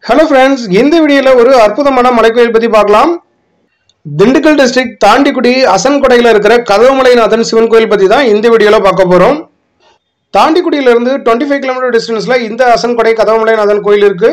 hello friends இந்த வீடியோவில் ஒரு அற்புதமான மலைக்கோயில் பற்றி பார்க்கலாம் திண்டுக்கல் டிஸ்ட்ரிக்ட் தாண்டிக்குடி அசன்கொடையில் இருக்கிற கதவமலைநாதன் சிவன் கோயில் பற்றி தான் இந்த வீடியோவில் பார்க்க போகிறோம் தாண்டிக்குடியிலிருந்து டுவெண்ட்டி ஃபைவ் கிலோமீட்டர் டிஸ்டன்ஸில் இந்த அசன்கொடை கதவமலைநாதன் கோயில் இருக்கு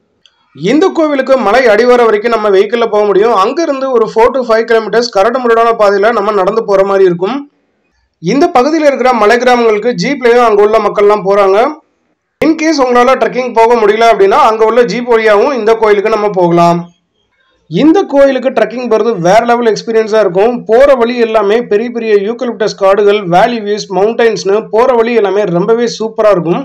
இந்த கோவிலுக்கு மலை அடிவாரம் வரைக்கும் நம்ம வெஹிக்கிளில் போக முடியும் அங்கிருந்து ஒரு ஃபோர் டு ஃபைவ் கிலோமீட்டர்ஸ் கரடு முரடான பாதையில் நம்ம நடந்து போகிற மாதிரி இருக்கும் இந்த பகுதியில் இருக்கிற மலை கிராமங்களுக்கு ஜீப்லேயும் அங்கே உள்ள மக்கள்லாம் போகிறாங்க இன்கேஸ் உங்களால் ட்ரெக்கிங் போக முடியல அப்படின்னா அங்கே உள்ள ஜீப் வழியாகவும் இந்த கோயிலுக்கு நம்ம போகலாம் இந்த கோயிலுக்கு ட்ரெக்கிங் போகிறது வேற லெவல் எக்ஸ்பீரியன்ஸாக இருக்கும் போகிற வழி எல்லாமே பெரிய பெரிய யூக்கலிப்டஸ் காடுகள் வேலி வியூஸ் மவுண்டைன்ஸ்னு போகிற வழி எல்லாமே ரொம்பவே சூப்பராக இருக்கும்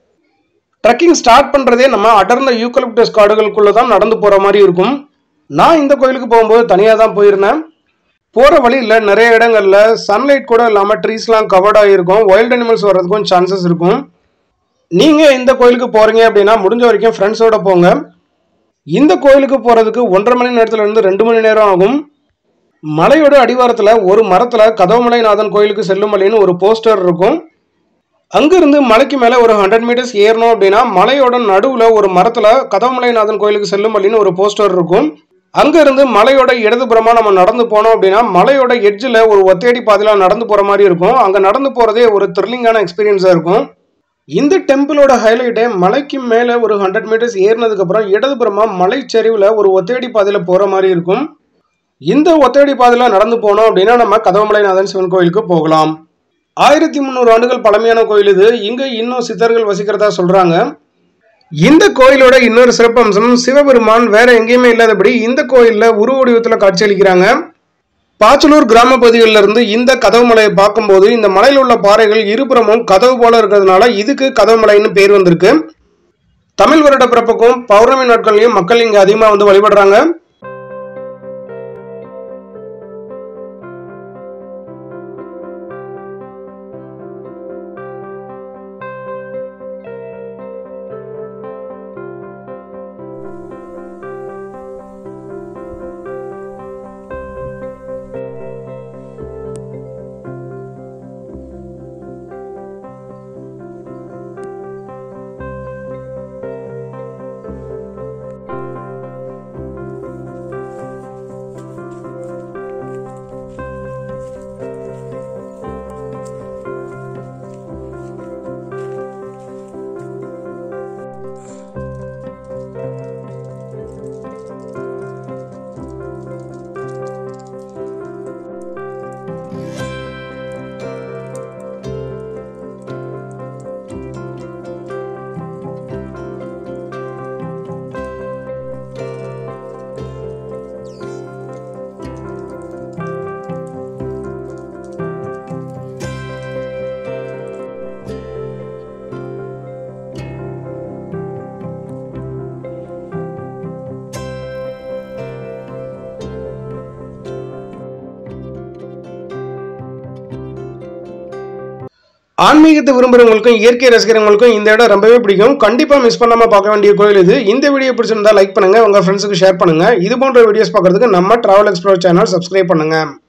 ட்ரெக்கிங் ஸ்டார்ட் பண்ணுறதே நம்ம அடர்ந்த யூக்கலிப்டஸ் காடுகளுக்குள்ளே தான் நடந்து போகிற மாதிரி இருக்கும் நான் இந்த கோயிலுக்கு போகும்போது தனியாக தான் போயிருந்தேன் போகிற வழியில் நிறைய இடங்களில் சன்லைட் கூட இல்லாமல் ட்ரீஸ்லாம் கவர்டாக இருக்கும் வைல்ட் அனிமல்ஸ் வர்றதுக்கும் சான்சஸ் இருக்கும் நீங்கள் இந்த கோயிலுக்கு போகிறீங்க அப்படின்னா முடிஞ்ச வரைக்கும் ஃப்ரெண்ட்ஸோட போங்க இந்த கோயிலுக்கு போகிறதுக்கு ஒன்றரை மணி நேரத்துல இருந்து ரெண்டு மணி நேரம் ஆகும் மலையோட அடிவாரத்தில் ஒரு மரத்தில் கதவமலைநாதன் கோயிலுக்கு செல்லும் வழின்னு ஒரு போஸ்டர் இருக்கும் அங்கிருந்து மலைக்கு மேலே ஒரு ஹண்ட்ரட் மீட்டர்ஸ் ஏறணும் அப்படின்னா மலையோட நடுவில் ஒரு மரத்தில் கதவமலைநாதன் கோயிலுக்கு செல்லும் வழின்னு ஒரு போஸ்டர் இருக்கும் அங்கிருந்து மலையோட இடதுபுறமா நம்ம நடந்து போனோம் அப்படின்னா மலையோட எட்ஜில் ஒரு ஒத்தையடி பாதையில் நடந்து போகிற மாதிரி இருக்கும் அங்கே நடந்து போகிறதே ஒரு த்ரில்லிங்கான எக்ஸ்பீரியன்ஸாக இருக்கும் இந்த டெம்பிளோட ஹைலைட்டே மலைக்கு மேலே ஒரு ஹண்ட்ரட் மீட்டர்ஸ் ஏறினதுக்கப்புறம் இடதுபுறமா மலைச்சரிவில் ஒரு ஒத்தையடி பாதையில் போகிற மாதிரி இருக்கும் இந்த ஒத்தையடி பாதையில் நடந்து போனோம் அப்படின்னா நம்ம கதவமலைநாதன் சிவன் கோயிலுக்கு போகலாம் ஆயிரத்தி முந்நூறு ஆண்டுகள் பழமையான கோயில் இது இங்கே இன்னும் சித்தர்கள் வசிக்கிறதா சொல்கிறாங்க இந்த கோயிலோட இன்னொரு சிறப்பம்சம் சிவபெருமான் வேற எங்கேயுமே இல்லாதபடி இந்த கோயிலில் உருவ வடிவத்தில் காட்சியளிக்கிறாங்க பாச்சலூர் கிராம பகுதிகளில் இருந்து இந்த கதவு மலையை பார்க்கும்போது இந்த மலையில் உள்ள பாறைகள் இருபுறமும் கதவு போல இருக்கிறதுனால இதுக்கு கதவு மலைன்னு பேர் வந்திருக்கு தமிழ் வருட பிறப்புக்கும் பௌர்ணமி நாட்கள்லையும் மக்கள் இங்கே அதிகமாக வந்து வழிபடுறாங்க ஆன்மீகத்தை விரும்புறவங்களுக்கும் இயற்கை ரசிக்கிறவங்களுக்கும் இந்த இடம் ரொம்பவே பிடிக்கும் கண்டிப்பா மிஸ் பண்ணாம பார்க்க வேண்டிய கோயில் இது இந்த வீடியோ பிடிச்சிருந்தா லைக் பண்ணுங்க உங்க ஃப்ரெண்ட்ஸுக்கு ஷேர் பண்ணுங்க இது போன்ற வீடியோஸ் பார்க்கறதுக்கு நம்ம டிராவல் எக்ஸ்ப்ளோர் சேனல் சப்ஸ்கிரைப் பண்ணுங்க